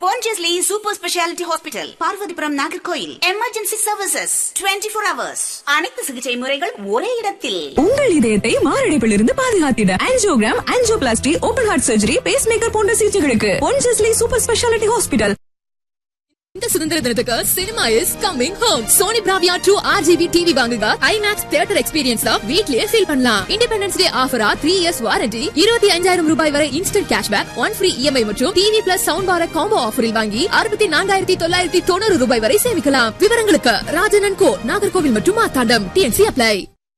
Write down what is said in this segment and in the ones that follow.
Pondicherry super speciality hospital Parvathipuram Nagercoil emergency services 24 four hours அனைத்து சிகிச்சை முறைகள் ஒரே இடத்தில் உங்கள் இதயத்தை மாரடைப்பிலிருந்து பாதுகாத்திட angiogram angioplasty open heart surgery pacemaker போன்ற சிகிச்சைகளுக்கு பொன்ஜஸ்லி சூப்பர் ஸ்பெஷாலிட்டி ஹாஸ்பிட்டல் இந்த சுதந்திர தினத்துக்கு cinema is coming home Sony Bravia two RGB TV வாங்குங்க ஐமேக்ஸ் தியேட்டர் எக்ஸ்பீரியன்ஸ் வீட்லயே ஃபீல் பண்ணலாம் இண்டிபெண்டன்ஸ் டே ஆஃபரா த்ரீ இயர்ஸ் வாரண்டி இருபத்தி அஞ்சாயிரம் ரூபாய் வரை instant cashback one free EMI மற்றும் TV plus sound bar combo ஆஃபரில் வாங்கி அறுபத்தி நான்காயிரத்தி தொள்ளாயிரத்தி தொண்ணூறு ரூபாய் வரை சேமிக்கலாம் விவரங்களுக்கு ராஜனன் கோ நாகர்கோவில் மற்றும் மாத்தாண்டம் டிஎன்சி அப்ளை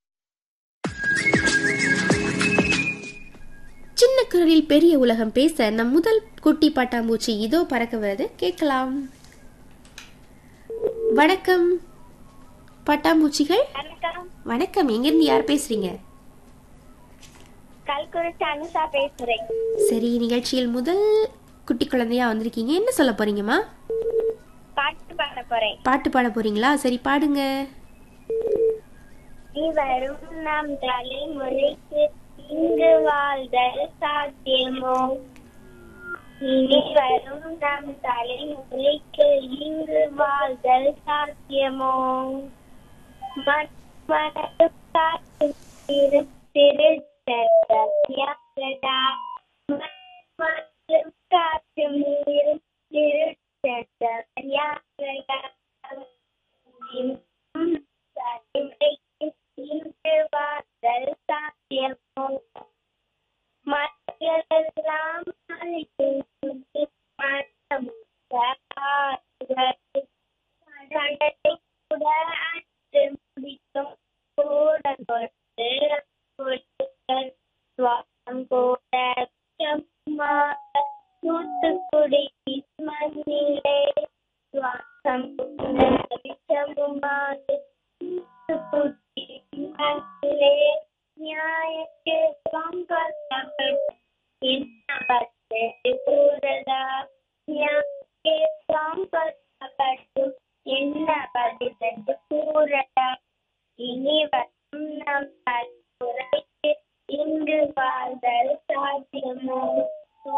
சின்ன குரலில் பெரிய உலகம் பேச நம் முதல் குட்டி பட்டாம்பூச்சி இதோ பறக்க வருது கேட்கலாம் வணக்கம் பட்டாம்பூச்சிகள் வணக்கம் வணக்கம் எங்கிருந்து யார் பேசுறீங்க கல்குறிச்சி அனுஷா பேசுறேன் சரி நிகழ்ச்சியில் முதல் குட்டி குழந்தையா வந்திருக்கீங்க என்ன சொல்ல போறீங்கம்மா பாட்டு பாட போறேன் பாட்டு பாட போறீங்களா சரி பாடுங்க நீ வரும் நம் தலைமுறைக்கு இங்கு வாழ்தல் சாத்தியமோ இனி வரும் நம் தலைமுறைக்கு இங்கு வாழ்தல் சாத்தியமோ மனது காத்து திரு திருச்சடா மற்றும் காத்து நீர் திருச்சடா இன்று வாசல் சாத்தியமோ மக்களெல்லாம் கடலை கூட அற்று முடிக்கும் கூட கொண்டு கொடுத்தல் சுவாசம் கூட தூத்துக்குடி மண்ணிலே சுவாசம் கூட விஷமுமாறு தூத்துக்குடி மண்ணிலே நியாயக்கு பங்கப்பட்டு என்ன பட்டு கூறதா நியாயக்கு பங்கப்பட்டு என்ன பதிலட்டு கூற